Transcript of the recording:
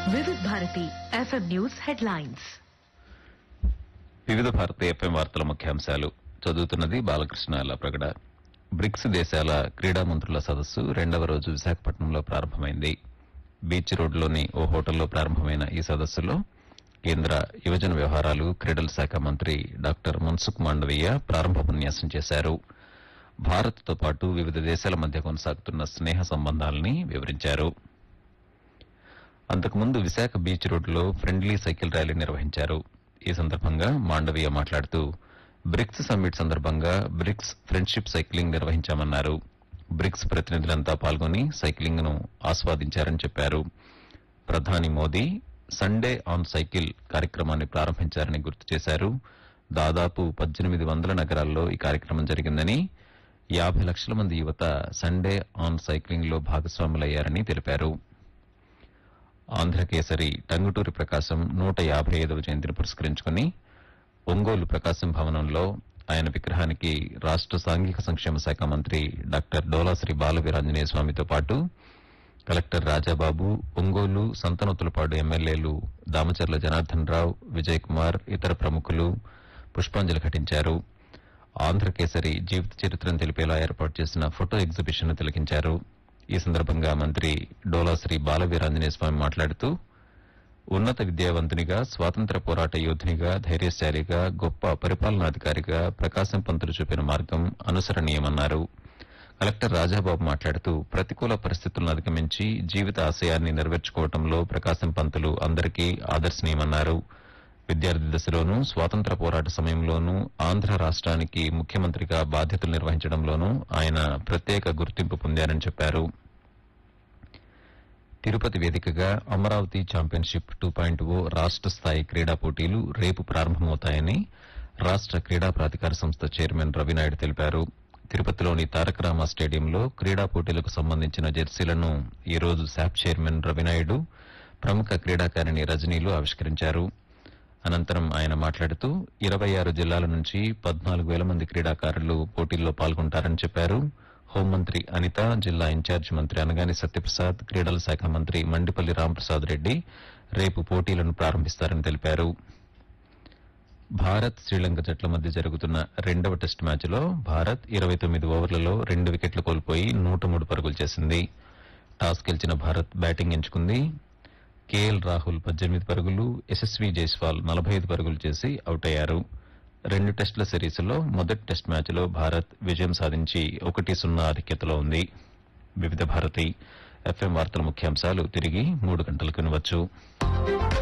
వివిధ Bharati FM news headlines వివిధ భారత ఎఫ్ఎం వార్తల ముఖ్యాంశాలు చదువుతున్నది బాలకృష్ణ ప్రగడ బ్రిక్స్ దేశాల క్రీడా మంత్రుల సదస్సు రెండవ రోజు విశాఖపట్నంలో ప్రారంభమైంది బీచ్ రోడ్లోని ఓ హోటల్లో ప్రారంభమైన ఈ సదస్సులో కేంద్ర యువజన వ్యవహారాలు క్రీడల శాఖ మంత్రి డాక్టర్ మన్సుఖ్ మాండవీయ ప్రారంభోపన్యాసం చేశారు భారత్తో పాటు వివిధ దేశాల మధ్య కొనసాగుతున్న స్నేహ సంబంధాలని వివరించారు అంతకుముందు విశాఖ బీచ్ రోడ్లో ఫ్రెండ్లీ సైకిల్ ర్యాలీ నిర్వహించారు ఈ సందర్భంగా మాండవీయ మాట్లాడుతూ బ్రిక్స్ సమ్మిట్ సందర్భంగా బ్రిక్స్ ఫ్రెండ్షిప్ సైక్లింగ్ నిర్వహించామన్నారు బ్రిక్స్ ప్రతినిధులంతా పాల్గొని సైక్లింగ్ ను ఆస్వాదించారని చెప్పారు ప్రధాని మోదీ సండే ఆన్ సైకిల్ కార్యక్రమాన్ని ప్రారంభించారని గుర్తు చేశారు దాదాపు పద్దెనిమిది వందల నగరాల్లో ఈ కార్యక్రమం జరిగిందని యాభై లక్షల మంది యువత సండే ఆన్ సైక్లింగ్ లో భాగస్వాములయ్యారని తెలిపారు ఆంధ్రకేసరి టంగుటూరి ప్రకాశం నూట యాభై ఐదవ జయంతిని పురస్కరించుకుని ఒంగోలు ప్రకాశం భవనంలో ఆయన విగ్రహానికి రాష్ట సాంఘిక సంక్షేమ శాఖ మంత్రి డాక్టర్ డోలాశ్రీ బాలవీరాంజనేయ స్వామితో పాటు కలెక్టర్ రాజాబాబు ఒంగోలు సంతనొత్తులపాడు ఎమ్మెల్యేలు దామచర్ల జనార్దన్ రావు విజయ్ కుమార్ ఇతర ప్రముఖులు పుష్పాంజలి ఘటించారు ఆంధ్రకేసరి జీవిత చరిత్రను తెలిపేలా ఏర్పాటు చేసిన ఫోటో ఎగ్జిబిషన్ తిలకించారు ఈ సందర్భంగా మంత్రి డోలాశ్రీ బాలవీరాంజనేయ స్వామి మాట్లాడుతూ ఉన్నత విద్యావంతునిగా స్వాతంత్ర పోరాట యోధునిగా ధైర్యశాలిగా గొప్ప పరిపాలనాధికారిగా ప్రకాశం పంతులు చూపిన మార్గం అనుసరణీయమన్నారు కలెక్టర్ రాజాబాబు మాట్లాడుతూ ప్రతికూల పరిస్థితులను అధిగమించి జీవిత ఆశయాన్ని నెరవేర్చుకోవడంలో ప్రకాశం పంతులు అందరికీ ఆదర్శనీయమన్నారు విద్యార్థి దశలోనూ స్వాతంత్ర పోరాట సమయంలోనూ ఆంధ్ర రాష్ట్రానికి ముఖ్యమంత్రిగా బాధ్యతలు నిర్వహించడంలోనూ ఆయన ప్రత్యేక గుర్తింపు పొందారని చెప్పారు తిరుపతి వేదికగా Amaravati championship two point O రాష్ట స్థాయి క్రీడా పోటీలు రేపు ప్రారంభమవుతాయని రాష్ట క్రీడా ప్రాధికార సంస్థ చైర్మన్ రవినాయుడు తెలిపారు తిరుపతిలోని తారక రామ స్టేడియంలో క్రీడా పోటీలకు సంబంధించిన జెర్సీలను ఈ రోజు శాప్ చైర్మన్ రవినాయుడు ప్రముఖ క్రీడాకారిణి రజనీలు ఆవిష్కరించారు అనంతరం ఆయన మాట్లాడుతూ ఇరవై ఆరు జిల్లాల నుంచి పద్నాలుగు వేల మంది క్రీడాకారులు పోటీల్లో పాల్గొంటారని చెప్పారు హోంమంత్రి అనిత జిల్లా ఇన్ఛార్జి మంత్రి అనగాని సత్యప్రసాద్ క్రీడల శాఖ మంత్రి మండిపల్లి రాంప్రసాద్ రెడ్డి రేపు పోటీలను ప్రారంభిస్తారని తెలిపారు భారత్ శ్రీలంక జట్ల మధ్య జరుగుతున్న రెండవ టెస్ట్ మ్యాచ్లో భారత్ ఇరవై తొమ్మిది ఓవర్లలో రెండు వికెట్లు కోల్పోయి నూట మూడు పరుగులు చేసింది టాస్ గెలిచిన భారత్ బ్యాటింగ్ ఎంచుకుంది కేఎల్ రాహుల్ పద్దెనిమిది పరుగులు యశస్వి జైస్వాల్ నలభై ఐదు పరుగులు చేసి అవుట్ అయ్యారు రెండు టెస్టుల సిరీస్లో మొదటి టెస్ట్ మ్యాచ్లో భారత్ విజయం సాధించి ఒకటి సున్నా ఆధిక్యతలో ఉంది వివిధ భారతి ఎఫ్ఎం వార్తల ముఖ్యాంశాలు తిరిగి మూడు గంటలకు వినవచ్చు